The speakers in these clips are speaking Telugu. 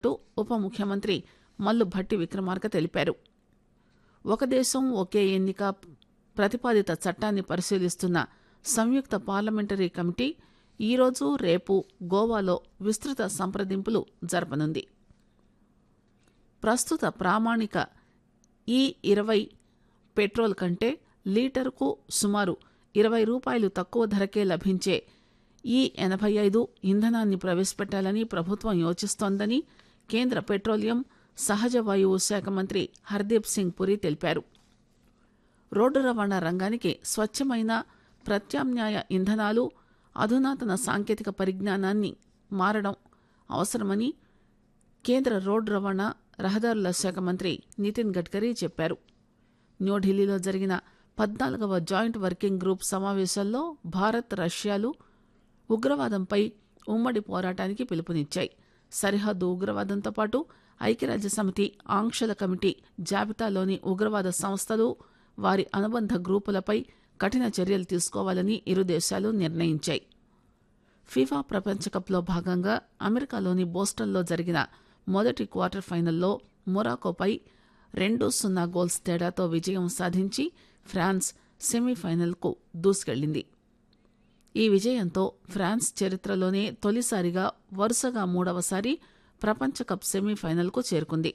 ఉప ముఖ్యమంత్రి మల్లు భట్టి విక్రమార్క తెలిపారు ఒక దేశం ఒకే ఎన్నిక ప్రతిపాదిత చట్టాన్ని పరిశీలిస్తున్న సంయుక్త పార్లమెంటరీ కమిటీ ఈరోజు రేపు గోవాలో విస్తృత సంప్రదింపులు జరపనుంది ప్రస్తుత ప్రామాణిక ఈ ఇరవై పెట్రోల్ కంటే లీటరుకు సుమారు ఇరవై రూపాయలు తక్కువ ధరకే లభించే ఈ ఎనభై ఐదు ఇంధనాన్ని ప్రవేశపెట్టాలని ప్రభుత్వం యోచిస్తోందని కేంద్ర పెట్రోలియం సహజ వాయువు శాఖ మంత్రి హర్దీప్ సింగ్ పురి తెలిపారు రోడ్డు రవాణా రంగానికి స్వచ్ఛమైన ప్రత్యామ్నాయ ఇంధనాలు అధునాతన సాంకేతిక పరిజ్ఞానాన్ని మారడం అవసరమని కేంద్ర రోడ్డు రవాణా రహదారుల శాఖ మంత్రి నితిన్ గడ్కరీ చెప్పారు న్యూఢిల్లీలో జరిగిన పద్నాలుగవ జాయింట్ వర్కింగ్ గ్రూప్ సమావేశంలో భారత్ రష్యాలు ఉగ్రవాదంపై ఉమ్మడి పోరాటానికి పిలుపునిచ్చాయి సరిహద్దు ఉగ్రవాదంతో పాటు ఐక్యరాజ్యసమితి ఆంక్షల కమిటీ జాబితాలోని ఉగ్రవాద సంస్థలు వారి అనుబంధ గ్రూపులపై కఠిన చర్యలు తీసుకోవాలని ఇరు దేశాలు నిర్ణయించాయి ఫీఫా ప్రపంచ కప్లో భాగంగా అమెరికాలోని బోస్టన్లో జరిగిన మొదటి క్వార్టర్ ఫైనల్లో మొరాకోపై రెండు సున్నా గోల్స్ తేడాతో విజయం సాధించి ఫ్రాన్స్ సెమీఫైనల్కు దూసుకెళ్లింది ఈ విజయంతో ఫ్రాన్స్ చరిత్రలోనే తొలిసారిగా వరుసగా మూడవసారి ప్రపంచ కప్ సెమీఫైనల్కు చేరుకుంది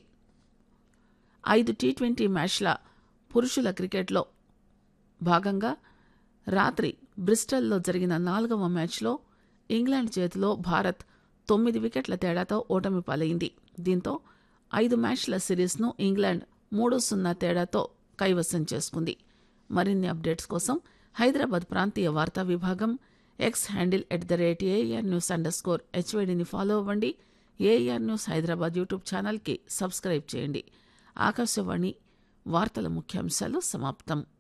ఐదు టీ ట్వంటీ మ్యాచ్ల పురుషుల క్రికెట్లో భాగంగా రాత్రి బ్రిస్టల్లో జరిగిన నాలుగవ మ్యాచ్లో ఇంగ్లాండ్ చేతిలో భారత్ తొమ్మిది వికెట్ల తేడాతో ఓటమి పాలైంది దీంతో ఐదు మ్యాచ్ల సిరీస్ను ఇంగ్లాండ్ మూడు సున్నా తేడాతో కైవసం చేసుకుంది మరిన్ని అప్డేట్స్ కోసం హైదరాబాద్ ప్రాంతీయ వార్తా విభాగం X handle at the rate AR news underscore హెచ్వైడిని ఫాలో అవ్వండి ఏఆర్ న్యూస్ హైదరాబాద్ యూట్యూబ్ ఛానల్కి సబ్స్క్రైబ్ చేయండి ఆకాశవాణి వార్తల ముఖ్యాంశాలు సమాప్తం